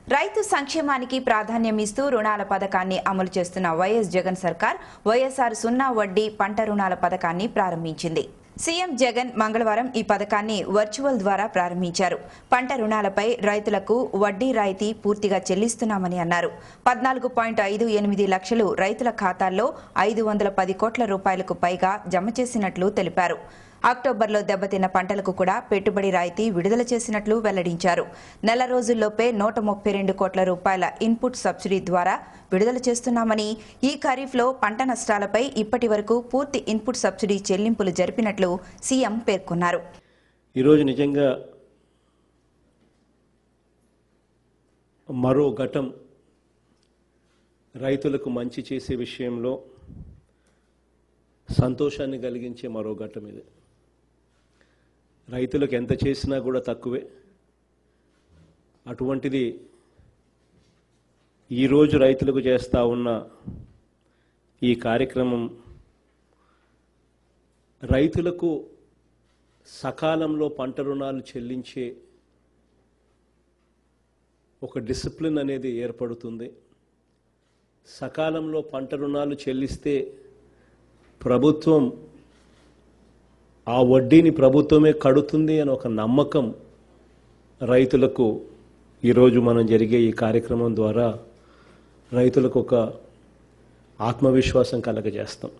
రైతు సంక్షేమానికి ప్రాధాన్యం ఇస్తూ రుణాల పథకాన్ని అమలు చేస్తున్న వైఎస్ జగన్ సర్కార్ వైఎస్ఆర్ సున్నా వడ్డీ పంట రుణాల పథకాన్ని ప్రారంభించింది సీఎం జగన్ మంగళవారం ఈ పథకాన్ని వర్చువల్ ద్వారా ప్రారంభించారు పంట రుణాలపై రైతులకు వడ్డీ రాయితీ పూర్తిగా చెల్లిస్తున్నామని అన్నారు పద్నాలుగు పాయింట్ ఐదు ఎనిమిది లక్షలు రైతుల ఖాతాల్లో ఐదు వందల పది కోట్ల రూపాయలకు పైగా జమ చేసినట్లు తెలిపారు అక్టోబర్లో దెబ్బతిన్న పంటలకు కూడా పెట్టుబడి రాయితీ విడుదల చేసినట్లు వెల్లడించారు నెల రోజుల్లోపే నూట ముప్పై రెండు కోట్ల రూపాయల ఇన్పుట్ సబ్సిడీ ద్వారా విడుదల చేస్తున్నామని ఈ ఖరీఫ్లో పంట నష్టాలపై ఇప్పటి వరకు పూర్తి ఇన్పుట్ సబ్సిడీ చెల్లింపులు జరిపినట్లు సీఎం పేర్కొన్నారు ఈరోజు నిజంగా మరో ఘటం రైతులకు మంచి చేసే విషయంలో సంతోషాన్ని కలిగించే మరో ఘట్టం ఇది రైతులకు ఎంత చేసినా కూడా తక్కువే అటువంటిది ఈరోజు రైతులకు చేస్తా ఉన్న ఈ కార్యక్రమం రైతులకు సకాలంలో పంట రుణాలు చెల్లించే ఒక డిసిప్లిన్ అనేది ఏర్పడుతుంది సకాలంలో పంట రుణాలు చెల్లిస్తే ప్రభుత్వం ఆ వడ్డీని ప్రభుత్వమే కడుతుంది అని ఒక నమ్మకం రైతులకు ఈరోజు మనం జరిగే ఈ కార్యక్రమం ద్వారా రైతులకు ఒక ఆత్మవిశ్వాసం కలగజేస్తాం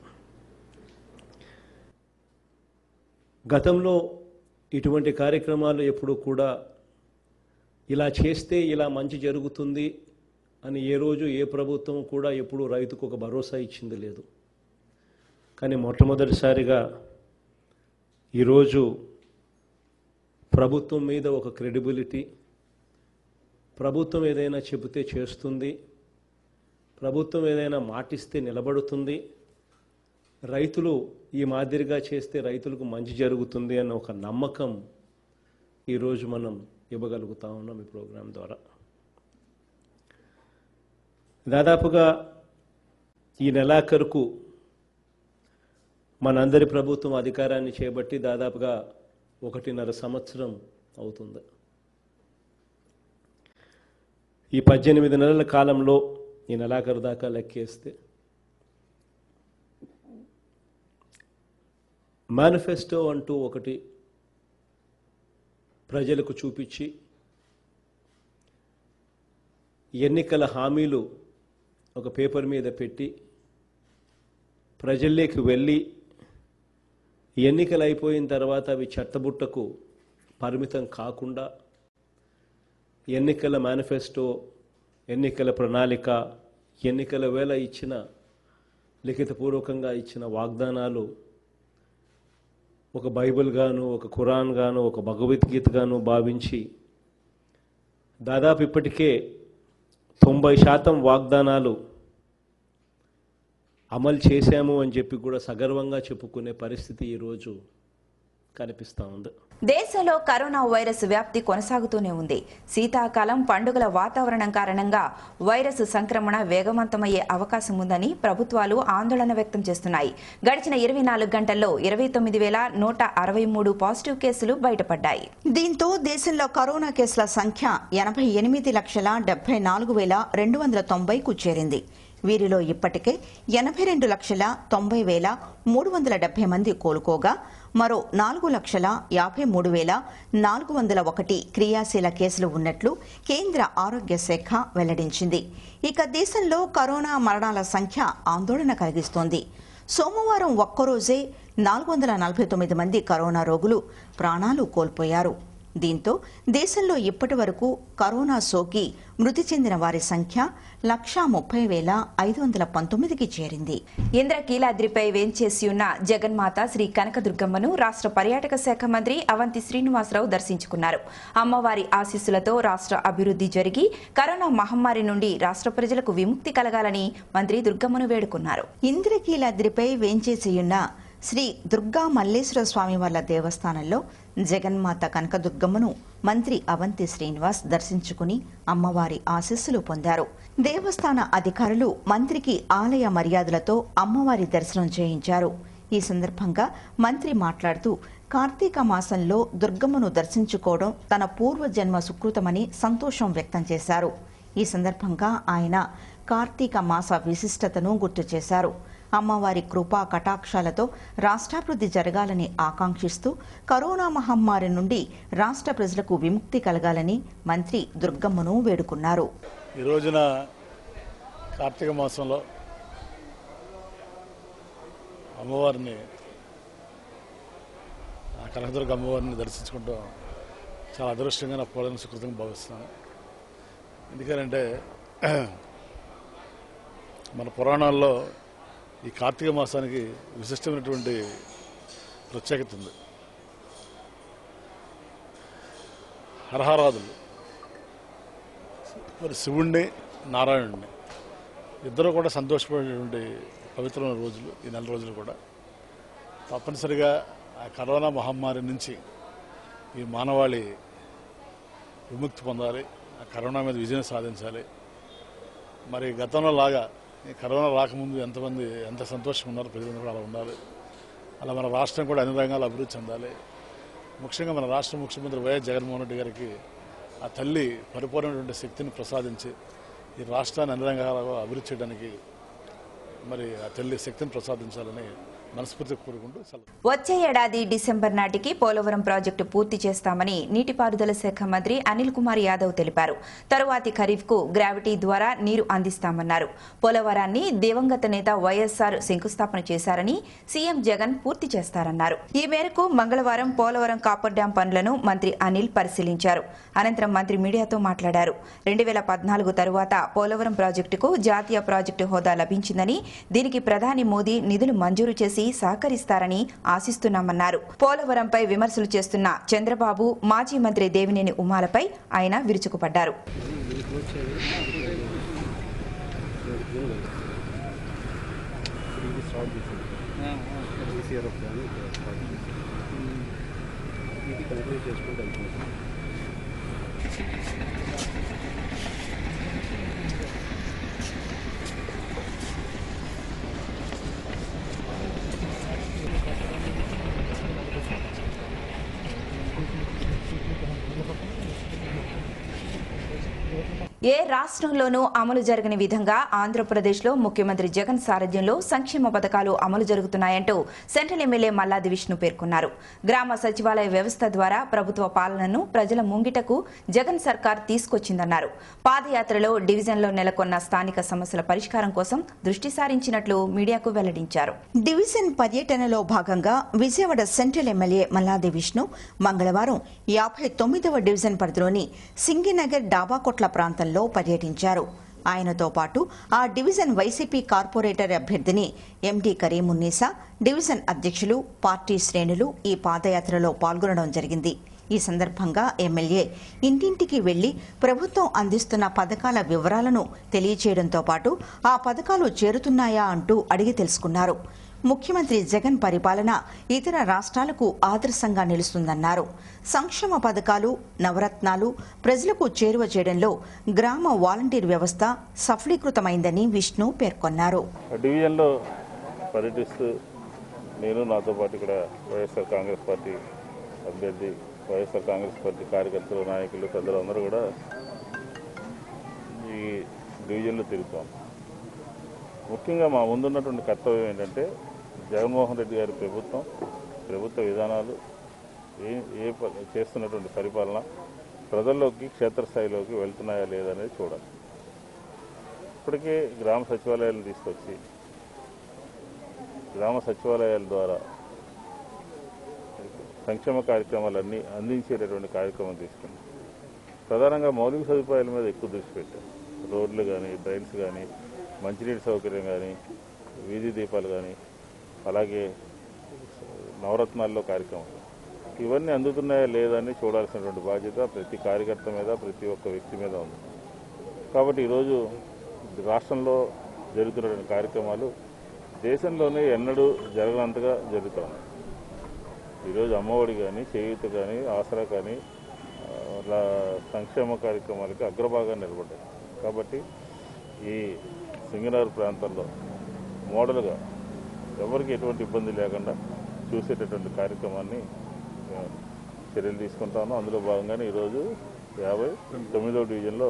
గతంలో ఇటువంటి కార్యక్రమాలు ఎప్పుడు కూడా ఇలా చేస్తే ఇలా మంచి జరుగుతుంది అని ఏ రోజు ఏ ప్రభుత్వం కూడా ఎప్పుడు రైతుకు ఒక భరోసా ఇచ్చింది లేదు కానీ మొట్టమొదటిసారిగా ఈరోజు ప్రభుత్వం మీద ఒక క్రెడిబిలిటీ ప్రభుత్వం ఏదైనా చెబితే చేస్తుంది ప్రభుత్వం ఏదైనా మాటిస్తే నిలబడుతుంది రైతులు ఈ మాదిరిగా చేస్తే రైతులకు మంచి జరుగుతుంది అన్న ఒక నమ్మకం ఈరోజు మనం ఇవ్వగలుగుతా ఉన్నాం ఈ ప్రోగ్రాం ద్వారా దాదాపుగా ఈ నెలాఖరుకు మనందరి ప్రభుత్వం అధికారాన్ని చేపట్టి దాదాపుగా ఒకటిన్నర సంవత్సరం అవుతుంది ఈ పద్దెనిమిది నెలల కాలంలో ఈ నెలాఖరు దాకా లెక్కేస్తే మేనిఫెస్టో అంటూ ఒకటి ప్రజలకు చూపించి ఎన్నికల హామీలు ఒక పేపర్ మీద పెట్టి ప్రజల్లోకి వెళ్ళి ఎన్నికలు అయిపోయిన తర్వాత అవి చెత్తబుట్టకు పరిమితం కాకుండా ఎన్నికల మేనిఫెస్టో ఎన్నికల ప్రణాళిక ఎన్నికల వేళ ఇచ్చిన లిఖితపూర్వకంగా ఇచ్చిన వాగ్దానాలు ఒక బైబిల్ గాను ఒక ఖురాన్ గాను ఒక భగవద్గీత గాను భావించి దాదాపు ఇప్పటికే తొంభై శాతం వాగ్దానాలు అమలు చేశాము అని చెప్పి కూడా సగర్వంగా చెప్పుకునే పరిస్థితి ఈరోజు కనిపిస్తూ ఉంది దేశంలో కరోనా వైరస్ వ్యాప్తి కొనసాగుతూనే ఉంది శీతాకాలం పండుగల వాతావరణం కారణంగా వైరస్ సంక్రమణ వేగవంతమయ్యే అవకాశం ఉందని ప్రభుత్వాలు ఆందోళన వ్యక్తం చేస్తున్నాయి గడిచిన ఇరవై నాలుగు గంటల్లో ఇరవై తొమ్మిది వేల నూట అరవై మూడు పాజిటివ్ కేసులు బయటపడ్డాయి దీంతో దేశంలో కరోనా కేసుల సంఖ్య ఎనభై ఎనిమిది లక్షల డెబ్బై నాలుగు వేల రెండు వందల తొంభైకు చేరింది వీరిలో ఇప్పటికే ఎనభై రెండు లక్షల తొంభై వేల మూడు వందల డెబ్బై మంది కోలుకోగా మరో నాలుగు లక్షల యాభై మూడు వేల నాలుగు వందల ఒకటి క్రియాశీల కేసులు ఉన్నట్లు కేంద్ర ఆరోగ్య శాఖ వెల్లడించింది ఇక దేశంలో కరోనా మరణాల సంఖ్య ఆందోళన కలిగిస్తోంది సోమవారం ఒక్కరోజే నాలుగు వందల నలభై తొమ్మిది మంది కరోనా రోగులు ప్రాణాలు కోల్పోయారు దీంతో దేశంలో ఇప్పటి వరకు కరోనా సోకి మృతి చెందిన వారి సంఖ్య లక్షా ముప్పై వేల ఐదు వందల పంతొమ్మిదికి చేరింది ఇంద్రకీలాద్రిపై వేంచేసి ఉన్న జగన్మాత శ్రీ కనకదుర్గమ్మను రాష్ట్ర పర్యాటక శాఖ మంత్రి అవంతి శ్రీనివాసరావు దర్శించుకున్నారు అమ్మవారి ఆశీస్సులతో రాష్ట్ర అభివృద్ధి జరిగి కరోనా మహమ్మారి నుండి రాష్ట్ర ప్రజలకు విముక్తి కలగాలని మంత్రి దుర్గమ్మను వేడుకున్నారు ఇంద్రకీలాద్రిపై వేంచేసియున్న శ్రీ దుర్గా మల్లేశ్వర స్వామి వార్ల దేవస్థానంలో జగన్మాత కనకదుర్గమ్మను మంత్రి అవంతి శ్రీనివాస్ దర్శించుకుని అమ్మవారి ఆశీస్సులు పొందారు దేవస్థాన అధికారులు మంత్రికి ఆలయ మర్యాదలతో అమ్మవారి దర్శనం చేయించారు ఈ సందర్భంగా మంత్రి మాట్లాడుతూ కార్తీక మాసంలో దుర్గమ్మను దర్శించుకోవడం తన పూర్వజన్మ సుకృతమని సంతోషం వ్యక్తం చేశారు ఈ సందర్భంగా ఆయన కార్తీక మాస విశిష్టతను గుర్తు చేశారు అమ్మవారి కృపా కటాక్షాలతో రాష్ట్రాభివృద్ధి జరగాలని ఆకాంక్షిస్తూ కరోనా మహమ్మారి నుండి రాష్ట్ర ప్రజలకు విముక్తి కలగాలని మంత్రి దుర్గమ్మను వేడుకున్నారు ఈ రోజున కార్తీక మాసంలో అమ్మవారిని ఆ కనకదుర్గ అమ్మవారిని దర్శించుకుంటాం చాలా అదృష్టంగా నా పూలను సుకృతంగా భావిస్తున్నాను ఎందుకనంటే మన పురాణాల్లో ఈ కార్తీక మాసానికి విశిష్టమైనటువంటి ప్రత్యేకత ఉంది హరహరాదులు మరి శివుణ్ణి నారాయణుడిని ఇద్దరు కూడా సంతోషపడేటువంటి పవిత్రమైన రోజులు ఈ నెల రోజులు కూడా తప్పనిసరిగా ఆ కరోనా మహమ్మారి నుంచి ఈ మానవాళి విముక్తి పొందాలి ఆ కరోనా మీద విజయం సాధించాలి మరి గతంలో లాగా ఈ కరోనా రాకముందు ఎంతమంది ఎంత సంతోషంగా ఉన్నారో ప్రజలందరూ కూడా అలా ఉండాలి అలా మన రాష్ట్రం కూడా అన్ని రంగాలు అభివృద్ధి చెందాలి ముఖ్యంగా మన రాష్ట్ర ముఖ్యమంత్రి వైఎస్ జగన్మోహన్ రెడ్డి గారికి ఆ తల్లి పరిపూర్ణమైనటువంటి శక్తిని ప్రసాదించి ఈ రాష్ట్రాన్ని అన్ని రంగాలలో అభివృద్ధి చేయడానికి మరి ఆ తల్లి శక్తిని ప్రసాదించాలని మనస్ఫూర్తిగా కోరుకుంటూ సెలవు వచ్చే ఏడాది డిసెంబర్ నాటికి పోలవరం ప్రాజెక్టు పూర్తి చేస్తామని నీటిపారుదల శాఖ మంత్రి అనిల్ కుమార్ యాదవ్ తెలిపారు తరువాతి ఖరీఫ్ కు గ్రావిటీ ద్వారా నీరు అందిస్తామన్నారు పోలవరాన్ని దివంగత నేత వైఎస్ఆర్ శంకుస్థాపన చేశారని సీఎం జగన్ పూర్తి చేస్తారన్నారు ఈ మేరకు మంగళవారం పోలవరం కాపర్ డ్యాం పనులను మంత్రి అనిల్ పరిశీలించారు అనంతరం మంత్రి మీడియాతో మాట్లాడారు రెండు వేల పద్నాలుగు తరువాత పోలవరం ప్రాజెక్టుకు జాతీయ ప్రాజెక్టు హోదా లభించిందని దీనికి ప్రధాని మోదీ నిధులు మంజూరు చేసి సహకరిస్తారని ఆశిస్తున్నామన్నారు పోలవరంపై విమర్శలు చేస్తున్న చంద్రబాబు మాజీ మంత్రి దేవినేని ఉమాలపై ఆయన విరుచుకుపడ్డారు ఏ రాష్ట్రంలోనూ అమలు జరగని విధంగా ఆంధ్రప్రదేశ్లో ముఖ్యమంత్రి జగన్ సారథ్యంలో సంక్షేమ పథకాలు అమలు జరుగుతున్నాయంటూ సెంట్రల్ ఎమ్మెల్యే మల్లాది విష్ణు పేర్కొన్నారు గ్రామ సచివాలయ వ్యవస్థ ద్వారా ప్రభుత్వ పాలనను ప్రజల ముంగిటకు జగన్ సర్కార్ తీసుకొచ్చిందన్నారు పాదయాత్రలో డివిజన్లో నెలకొన్న స్థానిక సమస్యల పరిష్కారం కోసం దృష్టి సారించినట్లు మీడియాకు వెల్లడించారు డివిజన్ పర్యటనలో భాగంగా విజయవాడ సెంట్రల్ ఎమ్మెల్యే మల్లాది విష్ణు మంగళవారం యాభై తొమ్మిదవ డివిజన్ పరిధిలోని సింగినగర్ డాబాకొట్ల ప్రాంతంలో పర్యటించారు ఆయనతో పాటు ఆ డివిజన్ వైసీపీ కార్పొరేటర్ అభ్యర్థిని ఎండి కరీమున్నీసా డివిజన్ అధ్యక్షులు పార్టీ శ్రేణులు ఈ పాదయాత్రలో పాల్గొనడం జరిగింది ఈ సందర్భంగా ఎమ్మెల్యే ఇంటింటికి వెళ్లి ప్రభుత్వం అందిస్తున్న పథకాల వివరాలను తెలియచేయడంతో పాటు ఆ పథకాలు చేరుతున్నాయా అంటూ అడిగి తెలుసుకున్నారు ముఖ్యమంత్రి జగన్ పరిపాలన ఇతర రాష్ట్రాలకు ఆదర్శంగా నిలుస్తుందన్నారు సంక్షేమ పథకాలు నవరత్నాలు ప్రజలకు చేరువ చేయడంలో గ్రామ వాలంటీర్ వ్యవస్థ సఫలీకృతమైందని విష్ణు పేర్కొన్నారు ఆ డివిజన్లో పర్యటిస్తూ నేను నాతో పాటు ఇక్కడ వైఎస్ఆర్ కాంగ్రెస్ పార్టీ అభ్యర్థి వైఎస్ఆర్ కాంగ్రెస్ పార్టీ కార్యకర్తలు నాయకులు పెద్దలందరూ కూడా ఈ డివిజన్లో తిరుగుతాం ముఖ్యంగా మా ముందున్నటువంటి కర్తవ్యం ఏంటంటే జగన్మోహన్ రెడ్డి గారి ప్రభుత్వం ప్రభుత్వ విధానాలు ఏ ఏ ప- చేస్తున్నటువంటి పరిపాలన ప్రజల్లోకి క్షేత్రస్థాయిలోకి వెళ్తున్నాయా లేదనేది చూడాలి ఇప్పటికే గ్రామ సచివాలయాలను తీసుకొచ్చి గ్రామ సచివాలయాల ద్వారా సంక్షేమ కార్యక్రమాలన్నీ అందించేటటువంటి కార్యక్రమం తీసుకున్నాం ప్రధానంగా మౌలిక సదుపాయాల మీద ఎక్కువ దృష్టి పెట్టాం రోడ్లు కానీ డ్రైన్స్ కానీ మంచినీటి సౌకర్యం కానీ వీధి దీపాలు కానీ అలాగే నవరత్నాల్లో కార్యక్రమాలు ఇవన్నీ అందుతున్నాయా లేదని చూడాల్సినటువంటి బాధ్యత ప్రతి కార్యకర్త మీద ప్రతి ఒక్క వ్యక్తి మీద ఉంది కాబట్టి ఈరోజు రాష్ట్రంలో జరుగుతున్నటువంటి కార్యక్రమాలు దేశంలోనే ఎన్నడూ జరగనంతగా జరుగుతున్నాయి ఈరోజు అమ్మఒడి కానీ చేయూత కానీ ఆసరా కానీ ఆ, అలా సంక్షేమ కార్యక్రమాలకి అగ్రభాగా నిలబడ్డాయి కాబట్టి ఈ సింగనారు ప్రాంతంలో మోడల్గా ఎవరికి ఎటువంటి ఇబ్బంది లేకుండా చూసేటటువంటి కార్యక్రమాన్ని ఆ, చర్యలు తీసుకుంటాను అందులో భాగంగానే ఈరోజు యాభై తొమ్మిదవ డివిజన్లో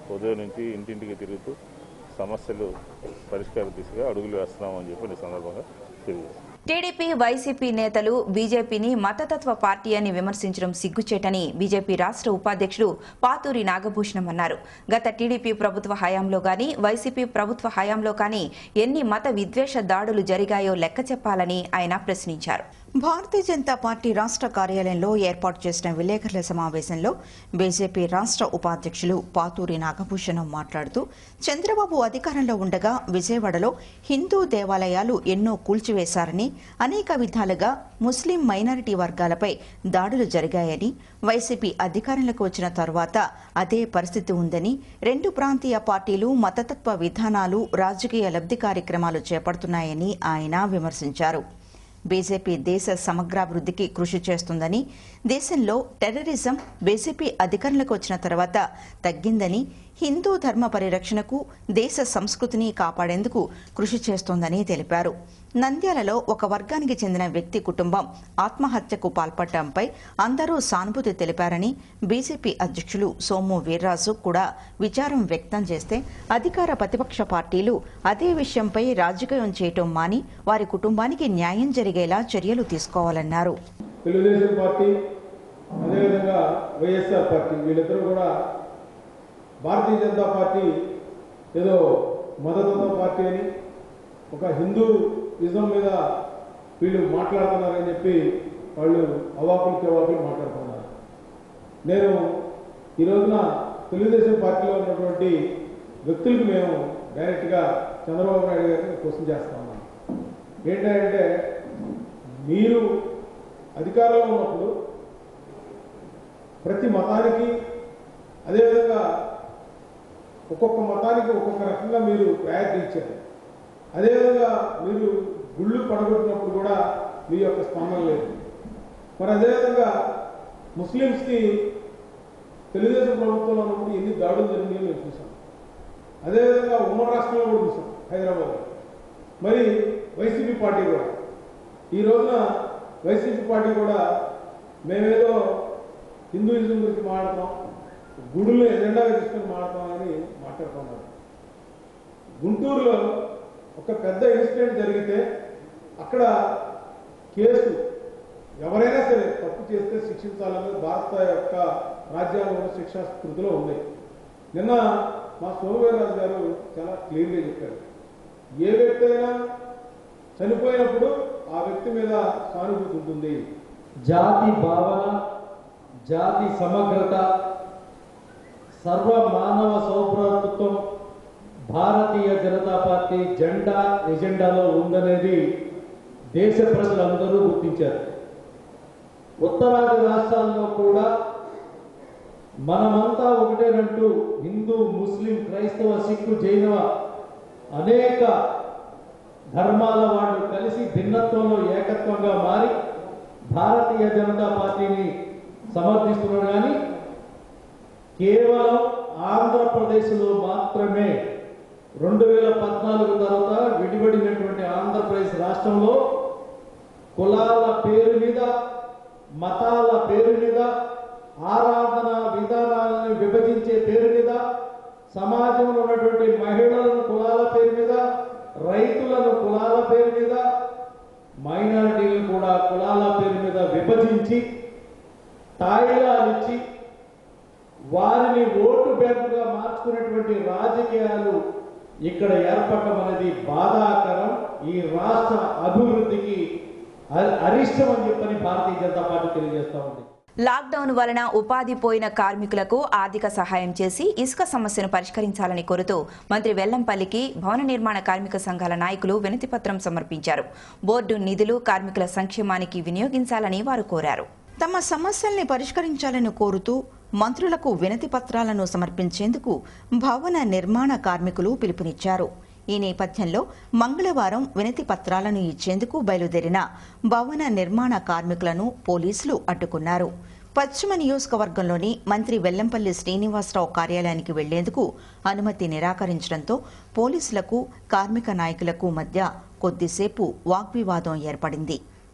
ఉదయం నుంచి ఇంటింటికి తిరుగుతూ సమస్యలు పరిష్కార దిశగా అడుగులు వేస్తున్నామని చెప్పి ఈ సందర్భంగా తెలియజేస్తాం టీడీపీ వైసీపీ నేతలు బీజేపీని మతతత్వ పార్టీ అని విమర్శించడం సిగ్గుచేటని బీజేపీ రాష్ట్ర ఉపాధ్యక్షుడు పాతూరి నాగభూషణం అన్నారు గత టీడీపీ ప్రభుత్వ హయాంలో గాని వైసీపీ ప్రభుత్వ హయాంలో కానీ ఎన్ని మత విద్వేష దాడులు జరిగాయో లెక్క చెప్పాలని ఆయన ప్రశ్నించారు భారతీయ జనతా పార్టీ రాష్ట్ర కార్యాలయంలో ఏర్పాటు చేసిన విలేకరుల సమావేశంలో బీజేపీ రాష్ట్ర ఉపాధ్యక్షులు పాతూరి నాగభూషణం మాట్లాడుతూ చంద్రబాబు అధికారంలో ఉండగా విజయవాడలో హిందూ దేవాలయాలు ఎన్నో కూల్చివేశారని అనేక విధాలుగా ముస్లిం మైనారిటీ వర్గాలపై దాడులు జరిగాయని వైసీపీ అధికారంలోకి వచ్చిన తర్వాత అదే పరిస్థితి ఉందని రెండు ప్రాంతీయ పార్టీలు మతతత్వ విధానాలు రాజకీయ లబ్ధి కార్యక్రమాలు చేపడుతున్నాయని ఆయన విమర్శించారు బీజేపీ దేశ సమగ్రాభివృద్ధికి కృషి చేస్తుందని దేశంలో టెర్రరిజం బీజేపీ అధికారంలోకి వచ్చిన తర్వాత తగ్గిందని హిందూ ధర్మ పరిరక్షణకు దేశ సంస్కృతిని కాపాడేందుకు కృషి చేస్తోందని తెలిపారు నంద్యాలలో ఒక వర్గానికి చెందిన వ్యక్తి కుటుంబం ఆత్మహత్యకు పాల్పడటంపై అందరూ సానుభూతి తెలిపారని బీజేపీ అధ్యక్షులు సోము వీర్రాజు కూడా విచారం వ్యక్తం చేస్తే అధికార ప్రతిపక్ష పార్టీలు అదే విషయంపై రాజకీయం చేయటం మాని వారి కుటుంబానికి న్యాయం జరిగేలా చర్యలు తీసుకోవాలన్నారు తెలుగుదేశం పార్టీ అదేవిధంగా వైఎస్ఆర్ పార్టీ వీళ్ళిద్దరూ కూడా భారతీయ జనతా పార్టీ ఏదో మతతత్వ పార్టీ అని ఒక హిందూ ఇజం మీద వీళ్ళు మాట్లాడుతున్నారని చెప్పి వాళ్ళు అవాకులు చెవాకులు మాట్లాడుతున్నారు నేను ఈ రోజున తెలుగుదేశం పార్టీలో ఉన్నటువంటి వ్యక్తులకు మేము డైరెక్ట్గా చంద్రబాబు నాయుడు గారిని క్వశ్చన్ చేస్తా ఉన్నాం ఏంటంటే మీరు అధికారంలో ఉన్నప్పుడు ప్రతి మతానికి అదేవిధంగా ఒక్కొక్క మతానికి ఒక్కొక్క రకంగా మీరు ప్రయారిటీ ఇచ్చారు అదేవిధంగా మీరు గుళ్ళు పడగొట్టినప్పుడు కూడా మీ యొక్క స్పందన లేదు మరి అదేవిధంగా ముస్లిమ్స్కి తెలుగుదేశం ప్రభుత్వంలో ఉన్నప్పుడు ఎన్ని దాడులు జరిగినాయో మేము చూసాం అదేవిధంగా ఉమ్మడి రాష్ట్రంలో కూడా చూసాం హైదరాబాద్లో మరి వైసీపీ పార్టీ కూడా ఈ రోజున వైసీపీ పార్టీ కూడా మేమేదో హిందూయిజం గురించి మాట్లాడతాం గుడులు ఎజెండాగా తీసుకొని మాట్లాడతామని మాట్లాడుతున్నారు గుంటూరులో ఒక పెద్ద ఇన్సిడెంట్ జరిగితే అక్కడ కేసు ఎవరైనా సరే తప్పు చేస్తే శిక్షించాలన్నది భారత యొక్క రాజ్యాంగంలో శిక్షా స్మృతిలో ఉంది నిన్న మా సోమవీరరాజు గారు చాలా క్లియర్గా చెప్పారు ఏ వ్యక్తి అయినా చనిపోయినప్పుడు ఆ వ్యక్తి మీద సానుభూతి ఉంటుంది జాతి భావన జాతి సమగ్రత సర్వ మానవ సౌభ్రాతృత్వం భారతీయ జనతా పార్టీ జెండా ఎజెండాలో ఉందనేది దేశ ప్రజలందరూ గుర్తించారు ఉత్తరాది రాష్ట్రాల్లో కూడా మనమంతా ఒకటేనంటూ హిందూ ముస్లిం క్రైస్తవ సిక్కు జైనవ అనేక ధర్మాల వాళ్ళు కలిసి భిన్నత్వంలో ఏకత్వంగా మారి భారతీయ జనతా పార్టీని సమర్థిస్తున్నారు కానీ కేవలం ఆంధ్రప్రదేశ్లో మాత్రమే రెండు వేల పద్నాలుగు తర్వాత విడిపడినటువంటి ఆంధ్రప్రదేశ్ రాష్ట్రంలో కులాల పేరు మీద మతాల పేరు మీద ఆరాధన విధానాలను విభజించే పేరు మీద సమాజంలో ఉన్నటువంటి మహిళలను కులాల పేరు మీద రైతులను కులాల పేరు మీద మైనారిటీలను కూడా కులాల పేరు మీద విభజించి తాయిలాలిచ్చి వారిని ఓటు బ్యాంకుగా మార్చుకునేటువంటి రాజకీయాలు ఇక్కడ ఏర్పడటం అనేది బాధాకరం ఈ రాష్ట్ర అభివృద్ధికి అ- అరిష్టం అని చెప్పని భారతీయ జనతా పార్టీ తెలియజేస్తా ఉంది లాక్డౌన్ వలన ఉపాధి పోయిన కార్మికులకు ఆర్థిక సహాయం చేసి ఇసుక సమస్యను పరిష్కరించాలని కోరుతూ మంత్రి వెల్లంపల్లికి భవన నిర్మాణ కార్మిక సంఘాల నాయకులు వినతిపత్రం సమర్పించారు బోర్డు నిధులు కార్మికుల సంక్షేమానికి వినియోగించాలని వారు కోరారు తమ సమస్యల్ని పరిష్కరించాలని కోరుతూ మంత్రులకు వినతి పత్రాలను సమర్పించేందుకు భవన నిర్మాణ కార్మికులు పిలుపునిచ్చారు ఈ నేపథ్యంలో మంగళవారం వినతి పత్రాలను ఇచ్చేందుకు బయలుదేరిన భవన నిర్మాణ కార్మికులను పోలీసులు అడ్డుకున్నారు పశ్చిమ నియోజకవర్గంలోని మంత్రి వెల్లంపల్లి శ్రీనివాసరావు కార్యాలయానికి వెళ్లేందుకు అనుమతి నిరాకరించడంతో పోలీసులకు కార్మిక నాయకులకు మధ్య కొద్దిసేపు వాగ్వివాదం ఏర్పడింది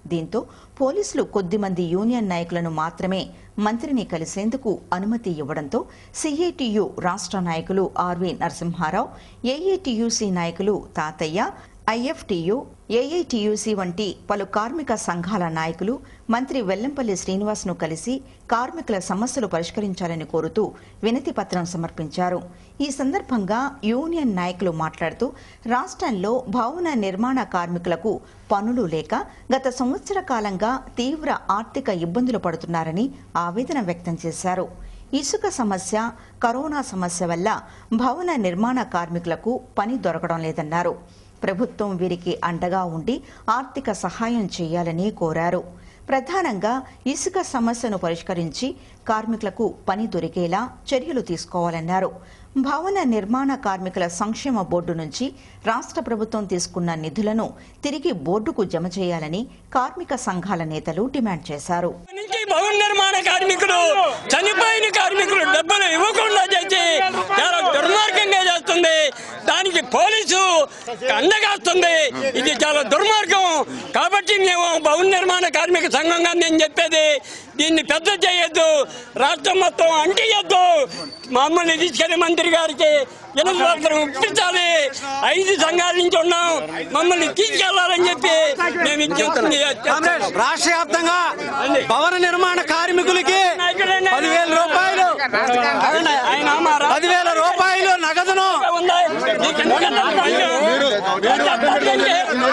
దీంతో పోలీసులు కొద్దిమంది యూనియన్ నాయకులను మాత్రమే మంత్రిని కలిసేందుకు అనుమతి ఇవ్వడంతో సిఐటియు రాష్ట్ర నాయకులు ఆర్వి నరసింహారావు ఏఏటియుసి నాయకులు తాతయ్య ఐఎఫ్టియు ఏఐటియుసి వంటి పలు కార్మిక సంఘాల నాయకులు మంత్రి వెల్లంపల్లి శ్రీనివాస్ను కలిసి కార్మికుల సమస్యలు పరిష్కరించాలని కోరుతూ వినతి పత్రం సమర్పించారు ఈ సందర్భంగా యూనియన్ నాయకులు మాట్లాడుతూ రాష్ట్రంలో భవన నిర్మాణ కార్మికులకు పనులు లేక గత సంవత్సర కాలంగా తీవ్ర ఆర్థిక ఇబ్బందులు పడుతున్నారని ఆవేదన వ్యక్తం చేశారు ఇసుక సమస్య కరోనా సమస్య వల్ల భవన నిర్మాణ కార్మికులకు పని దొరకడం లేదన్నారు ప్రభుత్వం వీరికి అండగా ఉండి ఆర్థిక సహాయం చేయాలని కోరారు ప్రధానంగా ఇసుక సమస్యను పరిష్కరించి కార్మికులకు పని దొరికేలా చర్యలు తీసుకోవాలన్నారు భవన నిర్మాణ కార్మికుల సంక్షేమ బోర్డు నుంచి రాష్ట్ర ప్రభుత్వం తీసుకున్న నిధులను తిరిగి బోర్డుకు జమ చేయాలని కార్మిక సంఘాల నేతలు డిమాండ్ చేశారు నుంచి భవన నిర్మాణ కార్మికులు చనిపోయిన కార్మికులు డబ్బులు ఇవ్వకుండా చేసి చాలా దుర్మార్గంగా చేస్తుంది దానికి పోలీసు అండగాస్తుంది ఇది చాలా దుర్మార్గం కాబట్టి మేము భవన నిర్మాణ కార్మిక సంఘంగా నేను చెప్పేది దీన్ని పెద్ద చేయొద్దు రాష్ట్రం మొత్తం అంటియొద్దు మమ్మల్ని తీసుకెళ్లి మంత్రి గారికి ఎనిమిది మాత్రం ఇప్పించాలి ఐదు సంఘాల నుంచి ఉన్నాం మమ్మల్ని తీసుకెళ్లాలని చెప్పి మేము ఇచ్చేస్తుంది రాష్ట్ర వ్యాప్తంగా భవన నిర్మాణ కార్మికులకి పదివేల రూపాయలు ఆయన మా రా- పదివేల రూపాయలు నగదును ఉందా? మీకు ఎందుకన్నా భయం? చెప్పండి.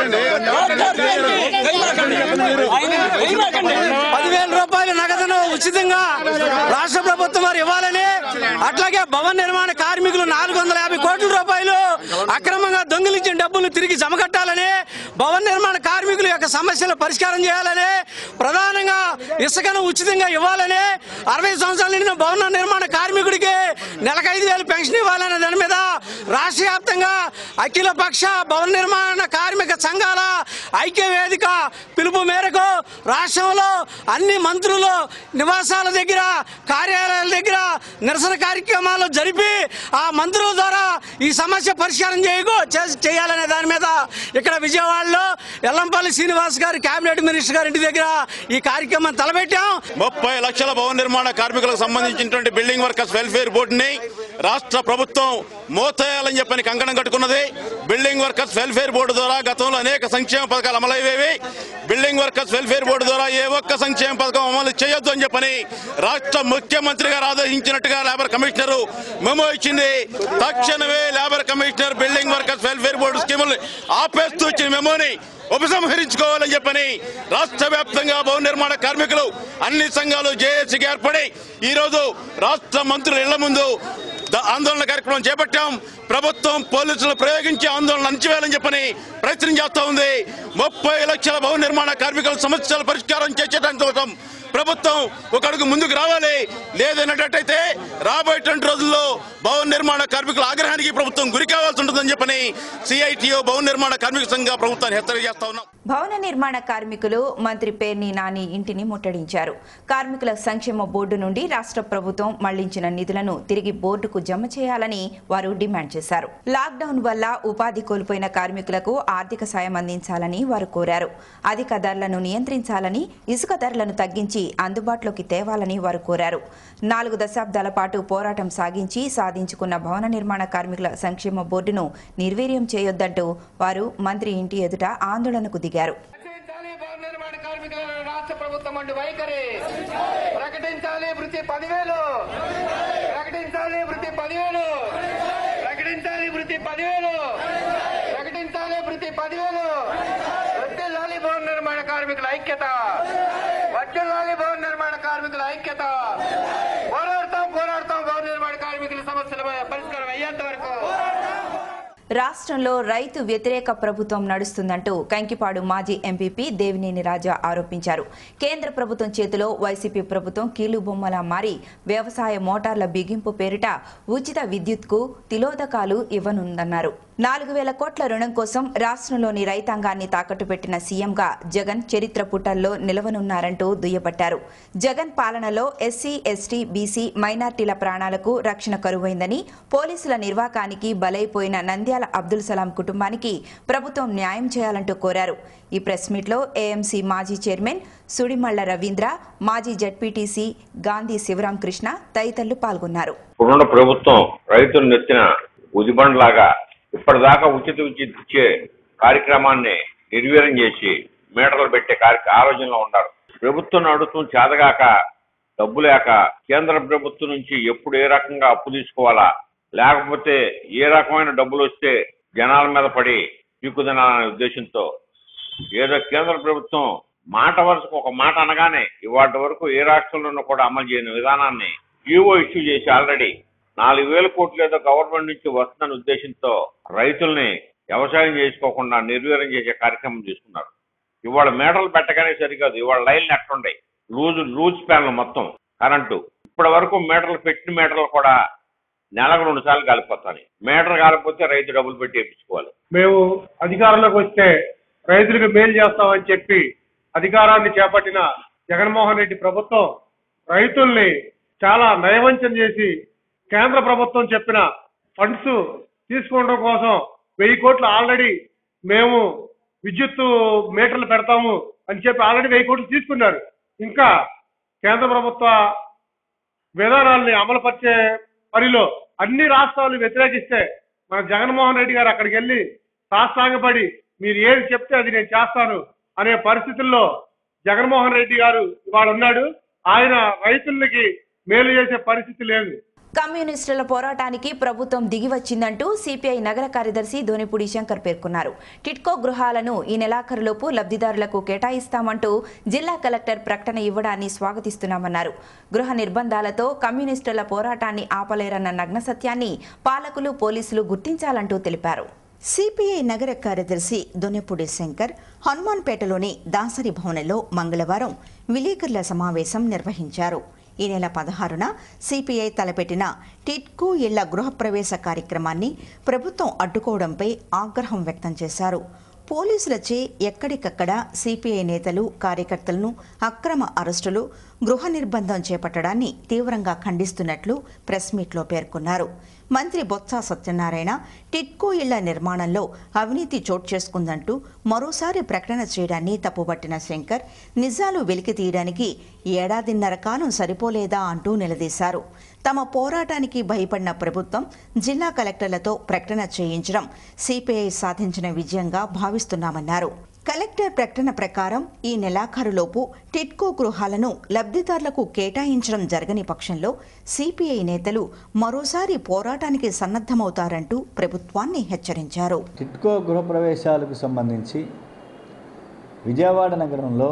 భయమాకండి. ఆయన భయమాకండి. పదివేల రూపాయల నగదును ఉచితంగా రాష్ట్ర ప్రభుత్వం వారు ఇవ్వాలని అట్లాగే భవన నిర్మాణ కార్మికులు నాలుగు వందల యాభై కోట్ల రూపాయలు అక్రమంగా దొంగిలించిన డబ్బులు తిరిగి జమ కట్టాలని భవన నిర్మాణ కార్మికుల యొక్క సమస్యలు పరిష్కారం చేయాలని ప్రధానంగా ఇసుకను ఉచితంగా ఇవ్వాలని అరవై సంవత్సరాల నిండిన భవన నిర్మాణ కార్మికుడికి నెలకు ఐదు వేలు పెన్షన్ ఇవ్వాలనే దాని మీద రాష్ట్ర వ్యాప్తంగా అఖిల పక్ష భవన నిర్మాణ కార్మిక సంఘాల ఐక్య వేదిక పిలుపు మేరకు రాష్ట్రంలో అన్ని మంత్రులు నివాసాల దగ్గర కార్యాలయాల దగ్గర నిరసన కార్యక్రమాలు జరిపి ఆ మంత్రుల ద్వారా ఈ సమస్య పరిష్కారం చేయకు చే- చేయాలనే దాని మీద ఇక్కడ విజయవాడలో ఎల్లంపల్లి శ్రీనివాస్ గారు కేబినెట్ మినిస్టర్ గారి ఇంటి దగ్గర ఈ కార్యక్రమం తలపెట్టాం ముప్పై లక్షల భవన నిర్మాణ కార్మికులకు సంబంధించినటువంటి బిల్డింగ్ వర్కర్స్ వెల్ఫేర్ బోర్డుని రాష్ట్ర ప్రభుత్వం మోతేయాలని చెప్పని కంకణం కట్టుకున్నది బిల్డింగ్ వర్కర్స్ వెల్ఫేర్ బోర్డు ద్వారా గతంలో అనేక సంక్షేమ పథకాలు అమలయ్యేవి బిల్డింగ్ వర్కర్స్ వెల్ఫేర్ బోర్డు ద్వారా ఏ ఒక్క సంక్షేమ పథకం అమలు చేయొద్దు అని చెప్పని రాష్ట్ర ముఖ్యమంత్రి గారు ఆదేశించినట్టుగా లేబర్ కమిషనర్ మెమో ఇచ్చింది తక్షణమే labour commissioner building workers welfare board స్కీములు ఆపేస్తూ ఇచ్చిన మెమోని ఉపసంహరించుకోవాలని చెప్పని రాష్ట్ర వ్యాప్తంగా భవన నిర్మాణ కార్మికులు అన్ని సంఘాలు జేఏసీకి ఏర్పడి ఈ రోజు రాష్ట్ర మంత్రుల ఇళ్ల ముందు ద- ఆందోళన కార్యక్రమం చేపట్టాం ప్రభుత్వం పోలీసులు ప్రయోగించి ఆందోళన అణచివేయాలని చెప్పని ప్రయత్నం చేస్తా ఉంది ముప్పై లక్షల భవన నిర్మాణ కార్మికుల సమస్యల పరిష్కారం చేసేటానికి కోసం ప్రభుత్వం ఒక అడుగు ముందుకు రావాలి లేదన్నట్టయితే రాబోయేటువంటి రోజుల్లో భవన నిర్మాణ కార్మికుల ఆగ్రహానికి ప్రభుత్వం గురి కావాల్సి ఉంటుందని చెప్పని సిఐటిఓ భవన నిర్మాణ కార్మిక సంఘ ప్రభుత్వాన్ని హెచ్చరిక చేస్తా ఉన్నాం భవన నిర్మాణ కార్మికులు మంత్రి పేర్ని నాని ఇంటిని ముట్టడించారు కార్మికుల సంక్షేమ బోర్డు నుండి రాష్ట్ర ప్రభుత్వం మళ్లించిన నిధులను తిరిగి బోర్డుకు జమ చేయాలని వారు డిమాండ్ చేశారు లాక్డౌన్ వల్ల ఉపాధి కోల్పోయిన కార్మికులకు ఆర్థిక సాయం అందించాలని వారు కోరారు అధిక ధరలను నియంత్రించాలని ఇసుక ధరలను తగ్గించి అందుబాటులోకి తేవాలని వారు కోరారు నాలుగు దశాబ్దాల పాటు పోరాటం సాగించి సాధించుకున్న భవన నిర్మాణ కార్మికుల సంక్షేమ బోర్డును నిర్వీర్యం చేయొద్దంటూ వారు మంత్రి ఇంటి ఎదుట ఆందోళనకు దిగారు ప్రకటించాలి భవన నిర్మాణ కార్మికులను రాష్ట్ర ప్రభుత్వం అంటూ వైఖరి ప్రకటించాలి వృత్తి పదివేలు ప్రకటించాలి వృత్తి పదివేలు ప్రకటించాలి వృత్తి పదివేలు ప్రకటించాలి వృత్తి పదివేలు వడ్డెల్లాలి భవన నిర్మాణ కార్మికుల ఐక్యత వడ్డెల్లాలి భవన నిర్మాణ కార్మికుల ఐక్యత పోరాడతాం పోరాడతాం భవన నిర్మాణ కార్మికుల సమస్యల పరిష్కారం అయ్యేంత వరకు రాష్ట్రంలో రైతు వ్యతిరేక ప్రభుత్వం నడుస్తుందంటూ కంకిపాడు మాజీ ఎంపీపీ దేవినేని రాజా ఆరోపించారు కేంద్ర ప్రభుత్వం చేతిలో వైసీపీ ప్రభుత్వం కీలుబొమ్మలా మారి వ్యవసాయ మోటార్ల బిగింపు పేరిట ఉచిత విద్యుత్కు తిలోదకాలు ఇవ్వనుందన్నారు నాలుగు వేల కోట్ల రుణం కోసం రాష్ట్రంలోని రైతాంగాన్ని తాకట్టు పెట్టిన సీఎంగా జగన్ చరిత్ర పుటల్లో నిలవనున్నారంటూ దుయ్యబట్టారు జగన్ పాలనలో ఎస్సీ ఎస్టీ బీసీ మైనార్టీల ప్రాణాలకు రక్షణ కరువైందని పోలీసుల నిర్వాకానికి బలైపోయిన నంద్యాల అబ్దుల్ సలాం కుటుంబానికి ప్రభుత్వం న్యాయం చేయాలంటూ కోరారు ఈ ప్రెస్ మీట్లో ఏఎంసీ మాజీ చైర్మన్ సుడిమళ్ల రవీంద్ర మాజీ జడ్పీటీసీ గాంధీ శివరాం కృష్ణ తదితరులు పాల్గొన్నారు ఇప్పుడున్న ప్రభుత్వం రైతులు నెత్తిన ఉదిబండ్లాగా ఇప్పటిదాకా ఉచిత విద్యుత్ ఇచ్చే కార్యక్రమాన్ని నిర్వీర్యం చేసి మీటర్లు పెట్టే కార్య ఆలోచనలో ఉన్నారు ప్రభుత్వం నడుస్తూ చేతగాక డబ్బు లేక కేంద్ర ప్రభుత్వం నుంచి ఎప్పుడు ఏ రకంగా అప్పు తీసుకోవాలా లేకపోతే ఏ రకమైన డబ్బులు వస్తే జనాల మీద పడి పీకుదనాలనే ఉద్దేశంతో ఏదో కేంద్ర ప్రభుత్వం మాట వరుసకు ఒక మాట అనగానే ఇవాటి వరకు ఏ రాష్ట్రంలోనూ కూడా అమలు చేయని విధానాన్ని జీవో ఇష్యూ చేసి ఆల్రెడీ నాలుగు వేల కోట్లు ఏదో గవర్నమెంట్ నుంచి వస్తుందన్న ఉద్దేశంతో రైతుల్ని వ్యవసాయం చేసుకోకుండా నిర్వీర్యం చేసే కార్యక్రమం తీసుకున్నారు ఇవాళ మీటర్లు పెట్టగానే సరికాదు ఇవాళ లైన్లు ఎట్లుంటాయి లూజ్ లూజ్ ప్యాన్లు మొత్తం కరెంటు ఇప్పటి వరకు మీటర్లు పెట్టిన మీటర్లు కూడా నెలకు రెండు సార్లు కాలిపోతాయి మీటర్ కాలిపోతే రైతు డబ్బులు పెట్టి వేయించుకోవాలి మేము అధికారంలోకి వస్తే రైతులకు మేలు చేస్తామని చెప్పి అధికారాన్ని చేపట్టిన జగన్మోహన్ రెడ్డి ప్రభుత్వం రైతుల్ని చాలా నయవంచన చేసి కేంద్ర ప్రభుత్వం చెప్పిన ఫండ్స్ తీసుకోవడం కోసం వెయ్యి కోట్లు ఆల్రెడీ మేము విద్యుత్ మీటర్లు పెడతాము అని చెప్పి ఆల్రెడీ వెయ్యి కోట్లు తీసుకున్నారు ఇంకా కేంద్ర ప్రభుత్వ విధానాల్ని అమలుపరిచే పనిలో అన్ని రాష్ట్రాలు వ్యతిరేకిస్తే మన జగన్మోహన్ రెడ్డి గారు అక్కడికి వెళ్ళి సాష్టాంగపడి మీరు ఏది చెప్తే అది నేను చేస్తాను అనే పరిస్థితుల్లో జగన్మోహన్ రెడ్డి గారు ఇవాళ ఉన్నాడు ఆయన రైతులకి మేలు చేసే పరిస్థితి లేదు కమ్యూనిస్టుల పోరాటానికి ప్రభుత్వం దిగివచ్చిందంటూ సిపిఐ నగర కార్యదర్శి ధోనిపూడి శంకర్ పేర్కొన్నారు టిట్కో గృహాలను ఈ నెలాఖరులోపు లబ్ధిదారులకు కేటాయిస్తామంటూ జిల్లా కలెక్టర్ ప్రకటన ఇవ్వడాన్ని స్వాగతిస్తున్నామన్నారు గృహ నిర్బంధాలతో కమ్యూనిస్టుల పోరాటాన్ని ఆపలేరన్న నగ్న సత్యాన్ని పాలకులు పోలీసులు గుర్తించాలంటూ తెలిపారు సిపిఐ నగర కార్యదర్శి దొనెపూడి శంకర్ హనుమాన్పేటలోని దాసరి భవనంలో మంగళవారం విలేకరుల సమావేశం నిర్వహించారు ఈ నెల పదహారున సిపిఐ తలపెట్టిన టిట్కో ఇళ్ల గృహప్రవేశ కార్యక్రమాన్ని ప్రభుత్వం అడ్డుకోవడంపై ఆగ్రహం వ్యక్తం చేశారు పోలీసులచే ఎక్కడికక్కడ సిపిఐ నేతలు కార్యకర్తలను అక్రమ అరెస్టులు గృహ నిర్బంధం చేపట్టడాన్ని తీవ్రంగా ఖండిస్తున్నట్లు ప్రెస్ మీట్లో పేర్కొన్నారు మంత్రి బొత్స సత్యనారాయణ టిట్కో ఇళ్ల నిర్మాణంలో అవినీతి చోటు చేసుకుందంటూ మరోసారి ప్రకటన చేయడాన్ని తప్పుపట్టిన శంకర్ నిజాలు వెలికి తీయడానికి ఏడాదిన్నర కాలం సరిపోలేదా అంటూ నిలదీశారు తమ పోరాటానికి భయపడిన ప్రభుత్వం జిల్లా కలెక్టర్లతో ప్రకటన చేయించడం సిపిఐ సాధించిన విజయంగా భావిస్తున్నామన్నారు కలెక్టర్ ప్రకటన ప్రకారం ఈ నెలాఖరులోపు టిట్కో గృహాలను లబ్ధిదారులకు కేటాయించడం జరగని పక్షంలో సిపిఐ నేతలు మరోసారి పోరాటానికి సన్నద్ధమవుతారంటూ ప్రభుత్వాన్ని హెచ్చరించారు టిట్కో గృహప్రవేశాలకు సంబంధించి విజయవాడ నగరంలో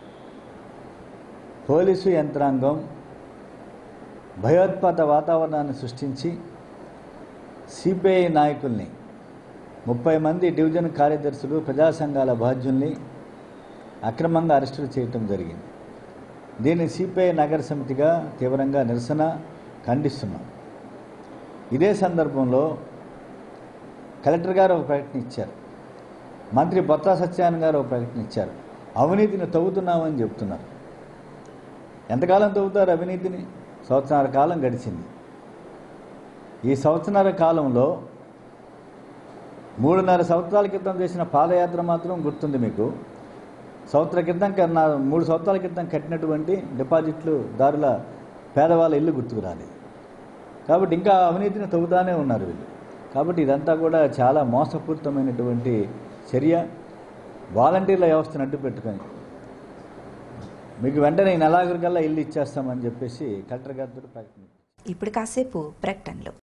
పోలీసు యంత్రాంగం భయోత్పాత వాతావరణాన్ని సృష్టించి సిపిఐ నాయకుల్ని ముప్పై మంది డివిజన్ కార్యదర్శులు ప్రజా సంఘాల బాధ్యుల్ని అక్రమంగా అరెస్టులు చేయటం జరిగింది దీన్ని సిపిఐ నగర సమితిగా తీవ్రంగా నిరసన ఖండిస్తున్నాం ఇదే సందర్భంలో కలెక్టర్ గారు ఒక ప్రకటన ఇచ్చారు మంత్రి బొత్స సత్యనారాయణ గారు ఒక ప్రకటన ఇచ్చారు అవినీతిని తవ్వుతున్నామని చెబుతున్నారు ఎంతకాలం తవ్వుతారు అవినీతిని సంవత్సరాల కాలం గడిచింది ఈ సంవత్సరాల కాలంలో మూడున్నర సంవత్సరాల క్రితం చేసిన పాదయాత్ర మాత్రం గుర్తుంది మీకు సంవత్సరం క్రితం కన్నా మూడు సంవత్సరాల క్రితం కట్టినటువంటి డిపాజిట్లు దారుల పేదవాళ్ళ ఇల్లు గుర్తుకు రాలేదు కాబట్టి ఇంకా అవినీతిని తవ్వుతానే ఉన్నారు వీళ్ళు కాబట్టి ఇదంతా కూడా చాలా మోసపూరితమైనటువంటి చర్య వాలంటీర్ల వ్యవస్థను అడ్డు పెట్టుకొని మీకు వెంటనే ఈ నెలాఖరుకల్లా ఇల్లు ఇచ్చేస్తామని చెప్పేసి కలెక్టర్ గారితో ప్రకటన ఇప్పుడు కాసేపు ప్రకటనలు